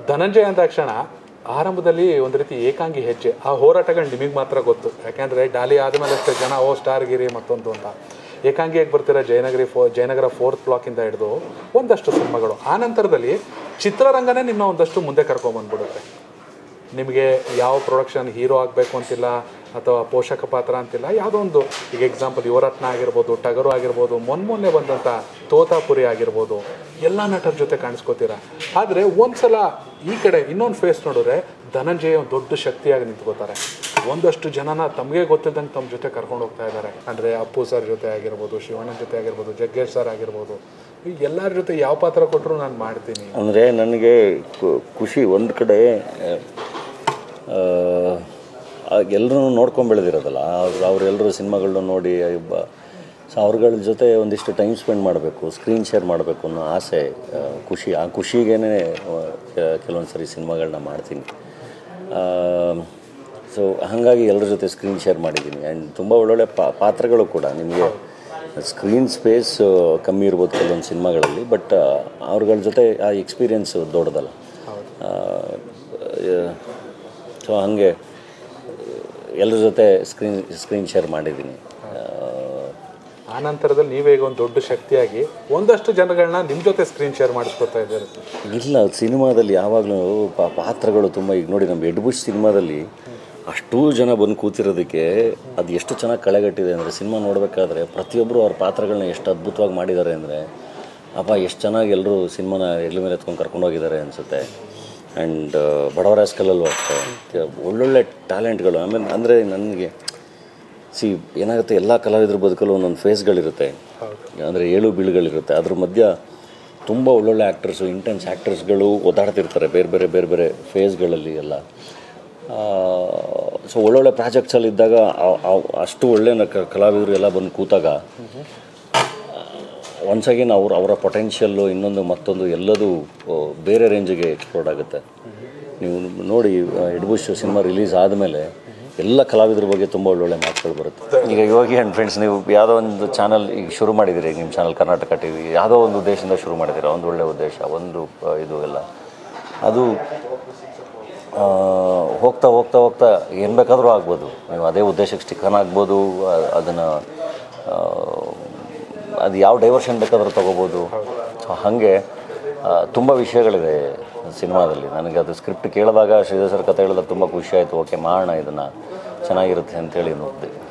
ಧನಂಜಯ ಅಂದಾಕ್ಷಣ ಆರಂಭದಲ್ಲಿ ಒಂದು ರೀತಿ ಏಕಾಂಗಿ ಹೆಜ್ಜೆ ಆ ಹೋರಾಟಗಳು ನಿಮಗೆ ಮಾತ್ರ ಗೊತ್ತು ಯಾಕೆಂದರೆ ಡಾಲಿ ಆದಮೇಲೆ ಅಷ್ಟೇ ಜನ ಓ ಸ್ಟಾರ್ ಗಿರಿ ಮತ್ತೊಂದು ಅಂತ ಏಕಾಂಗಿಯಾಗಿ ಬರ್ತಿರೋ ಜಯನಗರಿ ಫೋ ಜಯನಗರ ಫೋರ್ತ್ ಬ್ಲಾಕಿಂದ ಹಿಡಿದು ಒಂದಷ್ಟು ಸಿನಿಮಾಗಳು ಆ ನಂತರದಲ್ಲಿ ಚಿತ್ರರಂಗನೇ ನಿಮ್ಮ ಒಂದಷ್ಟು ಮುಂದೆ ಕರ್ಕೊಂಬಂದ್ಬಿಡುತ್ತೆ ನಿಮಗೆ ಯಾವ ಪ್ರೊಡಕ್ಷನ್ ಹೀರೋ ಆಗಬೇಕು ಅಂತಿಲ್ಲ ಅಥವಾ ಪೋಷಕ ಪಾತ್ರ ಅಂತಿಲ್ಲ ಯಾವುದೋ ಒಂದು ಈಗ ಎಕ್ಸಾಂಪಲ್ ಯುವರತ್ನ ಆಗಿರ್ಬೋದು ಟಗರು ಆಗಿರ್ಬೋದು ಮೊನ್ನೆ ಮೊನ್ನೆ ಬಂದಂಥ ತೋತಾಪುರಿ ಆಗಿರ್ಬೋದು ಎಲ್ಲ ನಟರ ಜೊತೆ ಕಾಣಿಸ್ಕೋತೀರ ಆದರೆ ಒಂದ್ಸಲ ಈ ಕಡೆ ಇನ್ನೊಂದು ಫೇಸ್ ನೋಡಿದ್ರೆ ಧನಂಜಯ ಒಂದು ದೊಡ್ಡ ಶಕ್ತಿಯಾಗಿ ನಿಂತ್ಕೋತಾರೆ ಒಂದಷ್ಟು ಜನನ ತಮಗೆ ಗೊತ್ತಿದ್ದಂಗೆ ತಮ್ಮ ಜೊತೆ ಕರ್ಕೊಂಡು ಹೋಗ್ತಾ ಇದ್ದಾರೆ ಅಂದರೆ ಅಪ್ಪು ಸರ್ ಜೊತೆ ಆಗಿರ್ಬೋದು ಶಿವಣ್ಣನ ಜೊತೆ ಆಗಿರ್ಬೋದು ಜಗ್ಗೇಶ್ ಸರ್ ಆಗಿರ್ಬೋದು ಈ ಎಲ್ಲರ ಜೊತೆ ಯಾವ ಪಾತ್ರ ಕೊಟ್ಟರು ನಾನು ಮಾಡ್ತೀನಿ ಅಂದರೆ ನನಗೆ ಕು- ಖುಷಿ ಒಂದು ಕಡೆ ಎಲ್ಲರೂ ನೋಡ್ಕೊಂಡು ಬೆಳೆದಿರೋದಲ್ಲ ಅವ್ರು ಅವರೆಲ್ಲರೂ ಸಿನಿಮಾಗಳನ್ನ ನೋಡಿ ಒಬ್ಬ ಸೊ ಅವ್ರಗಳ ಜೊತೆ ಒಂದಿಷ್ಟು ಟೈಮ್ ಸ್ಪೆಂಡ್ ಮಾಡಬೇಕು ಸ್ಕ್ರೀನ್ ಶೇರ್ ಮಾಡಬೇಕು ಅನ್ನೋ ಆಸೆ ಆ, ಖುಷಿ ಆ ಖುಷಿಗೇ ಕೆಲವೊಂದು ಸರಿ ಸಿನಿಮಾಗಳನ್ನ ಮಾಡ್ತೀನಿ ಸೊ ಹಾಗಾಗಿ ಎಲ್ಲರ ಜೊತೆ ಸ್ಕ್ರೀನ್ ಶೇರ್ ಮಾಡಿದ್ದೀನಿ ಆ್ಯಂಡ್ ತುಂಬ ಒಳ್ಳೊಳ್ಳೆ ಪಾ ಪಾತ್ರಗಳು ಕೂಡ ನಿಮಗೆ ಸ್ಕ್ರೀನ್ ಸ್ಪೇಸ್ ಕಮ್ಮಿ ಇರ್ಬೋದು ಕೆಲವೊಂದು ಸಿನಿಮಾಗಳಲ್ಲಿ ಬಟ್ ಅವ್ರಗಳ ಜೊತೆ ಆ ಎಕ್ಸ್ಪೀರಿಯನ್ಸ್ ದೊಡ್ಡದಲ್ಲ ಸೊ ಹಾಗೆ ಎಲ್ಲರ ಜೊತೆ ಸ್ಕ್ರೀನ್ ಸ್ಕ್ರೀನ್ ಶೇರ್ ಮಾಡಿದ್ದೀನಿ ಆ, ಆ ನಂತರದಲ್ಲಿ ನೀವೇ ಈಗ ಒಂದು ದೊಡ್ಡ ಶಕ್ತಿಯಾಗಿ ಒಂದಷ್ಟು ಜನಗಳನ್ನ ನಿಮ್ಮ ಜೊತೆ ಸ್ಕ್ರೀನ್ ಶೇರ್ ಮಾಡಿಸ್ಕೊತಾ ಇದ್ದಾರೆ ಇಲ್ಲ ಸಿನಿಮಾದಲ್ಲಿ ಯಾವಾಗಲೂ ಪಾ ಪಾತ್ರಗಳು ತುಂಬ ಈಗ ನೋಡಿ ನಮ್ಮ ಎಡ್ಬುಷ್ ಸಿನಿಮಾದಲ್ಲಿ ಅಷ್ಟೂ ಜನ ಬಂದು ಕೂತಿರೋದಕ್ಕೆ ಅದು ಎಷ್ಟು ಚೆನ್ನಾಗಿ ಕಳೆಗಟ್ಟಿದೆ ಅಂದರೆ ಸಿನಿಮಾ ನೋಡಬೇಕಾದ್ರೆ ಪ್ರತಿಯೊಬ್ಬರು ಅವ್ರ ಪಾತ್ರಗಳನ್ನ ಎಷ್ಟು ಅದ್ಭುತವಾಗಿ ಮಾಡಿದ್ದಾರೆ ಅಂದರೆ ಅಪ್ಪ ಎಷ್ಟು ಚೆನ್ನಾಗಿ ಎಲ್ಲರೂ ಸಿನಿಮಾನ ಎಗ್ಲ ಮೇಲೆ ಎತ್ಕೊಂಡು ಕರ್ಕೊಂಡು ಹೋಗಿದ್ದಾರೆ ಅನಿಸುತ್ತೆ ಆ್ಯಂಡ್ ಬಡವರಾಸ್ಕಲಲ್ಲೂ ಅಷ್ಟೇ ಒಳ್ಳೊಳ್ಳೆ ಟ್ಯಾಲೆಂಟ್ಗಳು ಆಮೇಲೆ ಅಂದರೆ ನನಗೆ ಸಿ ಏನಾಗುತ್ತೆ ಎಲ್ಲ ಕಲಾವಿದ್ರ ಬದುಕಲ್ಲೂ ಒಂದೊಂದು ಫೇಸ್ಗಳಿರುತ್ತೆ ಅಂದರೆ ಏಳು ಬೀಳುಗಳಿರುತ್ತೆ ಅದ್ರ ಮಧ್ಯ ತುಂಬ ಒಳ್ಳೊಳ್ಳೆ ಆ್ಯಕ್ಟರ್ಸು ಇಂಟೆನ್ಸ್ ಆ್ಯಕ್ಟರ್ಸ್ಗಳು ಓದಾಡ್ತಿರ್ತಾರೆ ಬೇರೆ ಬೇರೆ ಬೇರೆ ಬೇರೆ ಫೇಸ್ಗಳಲ್ಲಿ ಎಲ್ಲ ಸೊ ಒಳ್ಳೊಳ್ಳೆ ಪ್ರಾಜೆಕ್ಟ್ಸಲ್ಲಿ ಇದ್ದಾಗ ಆ- ಆ- ಅಷ್ಟು ಒಳ್ಳೆ ನ- ಕ- ಕಲಾವಿದರು ಎಲ್ಲ ಬಂದು ಕೂತಾಗ ಒನ್ಸ್ ಅಗೇನ್ ಅವ್ರ ಅವರ ಪೊಟೆನ್ಷಿಯಲ್ಲು ಇನ್ನೊಂದು ಮತ್ತೊಂದು ಎಲ್ಲದೂ ಆ, ಬೇರೆ ರೇಂಜಿಗೆ ಎಕ್ಸ್ಪ್ಲೋರ್ಡ್ ಆಗುತ್ತೆ ನೀವು ನೋಡಿ ಎಡ್ಬುಷ್ ಸಿನಿಮಾ ರಿಲೀಸ್ ಆದಮೇಲೆ ಎಲ್ಲ ಕಲಾವಿದರ ಬಗ್ಗೆ ತುಂಬ ಒಳ್ಳೊಳ್ಳೆ ಮಾತುಗಳು ಬರುತ್ತೆ ಈಗ ಯೋಗಿ ಆ್ಯಂಡ್ ಫ್ರೆಂಡ್ಸ್ ನೀವು ಯಾವುದೋ ಒಂದು ಚಾನಲ್ ಈಗ ಶುರು ಮಾಡಿದ್ದೀರಿ ನಿಮ್ಮ ಚಾನಲ್ ಕರ್ನಾಟಕ ಟಿ ವಿ ಯಾವುದೋ ಒಂದು ಉದ್ದೇಶದಿಂದ ಶುರು ಮಾಡಿದ್ದೀರಾ ಒಂದು ಒಳ್ಳೆಯ ಉದ್ದೇಶ ಒಂದು ಆ, ಇದು ಎಲ್ಲ ಅದು ಆ, ಹೋಗ್ತಾ ಹೋಗ್ತಾ ಹೋಗ್ತಾ ಏನು ಬೇಕಾದರೂ ಆಗ್ಬೋದು ನೀವು ಅದೇ ಉದ್ದೇಶಕ್ಕೆ ಸ್ಟಿಕ್ಕನ್ ಆಗ್ಬೋದು ಅದನ್ನು ಅದು ಯಾವ ಡೈವರ್ಷನ್ ಬೇಕಾದರೂ ತೊಗೋಬೋದು ಸೊ ಹಾಗೆ ತುಂಬ ವಿಷಯಗಳಿದೆ ಸಿನಿಮಾದಲ್ಲಿ ನನಗೆ ಅದು ಸ್ಕ್ರಿಪ್ಟ್ ಕೇಳಿದಾಗ ಶ್ರೀಧರ್ ಸರ್ ಕತೆ ಹೇಳಿದಾಗ ತುಂಬ ಖುಷಿ ಆಯಿತು ಓಕೆ ಮಾಡೋಣ ಇದನ್ನು ಚೆನ್ನಾಗಿರುತ್ತೆ ಅಂತೇಳಿ ನೋಡಿದೆ